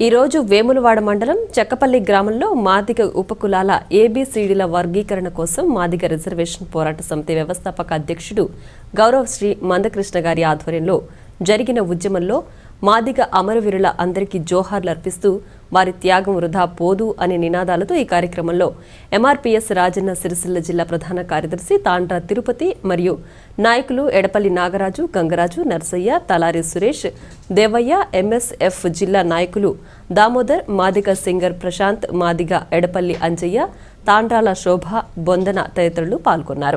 ఈరోజు వేములవాడ మండలం చెక్కపల్లి గ్రామంలో మాదిగ ఉపకులాల ఏబీసీడీల వర్గీకరణ కోసం మాదిగ రిజర్వేషన్ పోరాట సమితి వ్యవస్థాపక అధ్యక్షుడు గౌరవ్ శ్రీ మందకృష్ణ గారి ఆధ్వర్యంలో జరిగిన ఉద్యమంలో మాదిగ అమరవీరుల అందరికీ జోహార్లు అర్పిస్తూ వారి త్యాగం వృధా పోదు అనే నినాదాలతో ఈ కార్యక్రమంలో ఎంఆర్పీఎస్ రాజన్న సిరిసిల్ల జిల్లా ప్రధాన కార్యదర్శి తాండ్రా తిరుపతి మరియు నాయకులు ఎడపల్లి నాగరాజు గంగరాజు నర్సయ్య తలారి సురేష్ దేవయ్య ఎంఎస్ఎఫ్ జిల్లా నాయకులు దామోదర్ మాదిగ సింగర్ ప్రశాంత్ మాదిగ ఎడపల్లి అంజయ్య తాండ్రాల శోభ బొందన తదితరులు పాల్గొన్నారు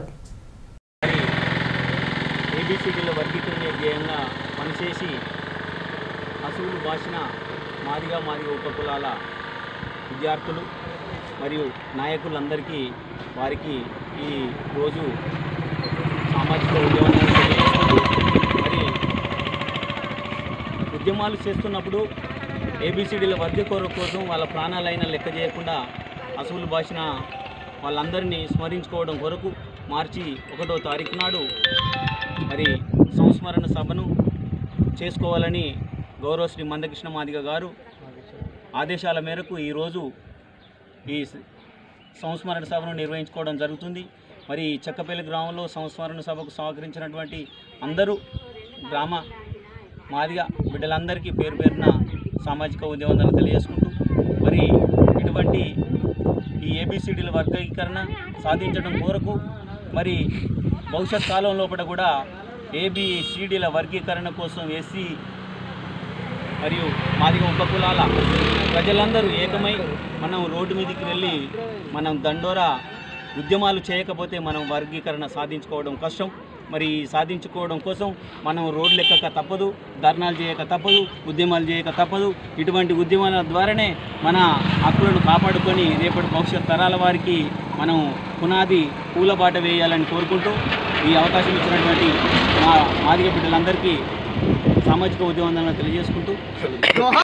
ఏబిసిడీల వర్గీకరణ ధ్యేయంగా పనిచేసి అసువులు భాషన మాదిగా మాదిగ ఉపకులాల విద్యార్థులు మరియు నాయకులందరికీ వారికి ఈ రోజు సామాజిక ఉద్యమాలను తెలియజేస్తూ మరి ఉద్యమాలు చేస్తున్నప్పుడు ఏబిసిడీల వర్గీకరణ కోసం వాళ్ళ ప్రాణాలైనా లెక్క చేయకుండా అసువులు భాషన వాళ్ళందరినీ స్మరించుకోవడం కొరకు మార్చి ఒకటో తారీఖు నాడు మరి సంస్మరణ సభను చేసుకోవాలని గౌరవ శ్రీ మందకృష్ణ మాదిగ గారు ఆదేశాల మేరకు ఈరోజు ఈ స- సంస్మరణ సభను నిర్వహించుకోవడం జరుగుతుంది మరి ఈ చెక్కపల్లి గ్రామంలో సంస్మరణ సభకు సహకరించినటువంటి అందరూ గ్రామ మాదిగ బిడ్డలందరికీ పేరు పేరున సామాజిక ఉద్యమాలను తెలియజేసుకుంటూ మరి ఇటువంటి ఈ ఏబిసిడీల వర్గీకరణ సాధించడం కొరకు మరి భవిష్యత్ కాలం లోపల కూడా ఏబిసిడీల వర్గీకరణ కోసం ఎస్సీ మరియు మాదిగ ఉపకులాల ప్రజలందరూ ఏకమై మనం రోడ్డు మీదకి వెళ్ళి మనం దండోరా ఉద్యమాలు చేయకపోతే మనం వర్గీకరణ సాధించుకోవడం కష్టం మరి ఈ సాధించుకోవడం కోసం మనం రోడ్లు ఎక్కక తప్పదు ధర్నాలు చేయక తప్పదు ఉద్యమాలు చేయక తప్పదు ఇటువంటి ఉద్యమాల ద్వారానే మన హక్కులను కాపాడుకొని రేపటి భవిష్యత్ తరాల వారికి మనం పునాది పూలబాట వేయాలని కోరుకుంటూ ఈ అవకాశం ఇచ్చినటువంటి మా మాదిగ బిడ్డలందరికీ సామాజిక ఉద్యమాలను తెలియజేసుకుంటూ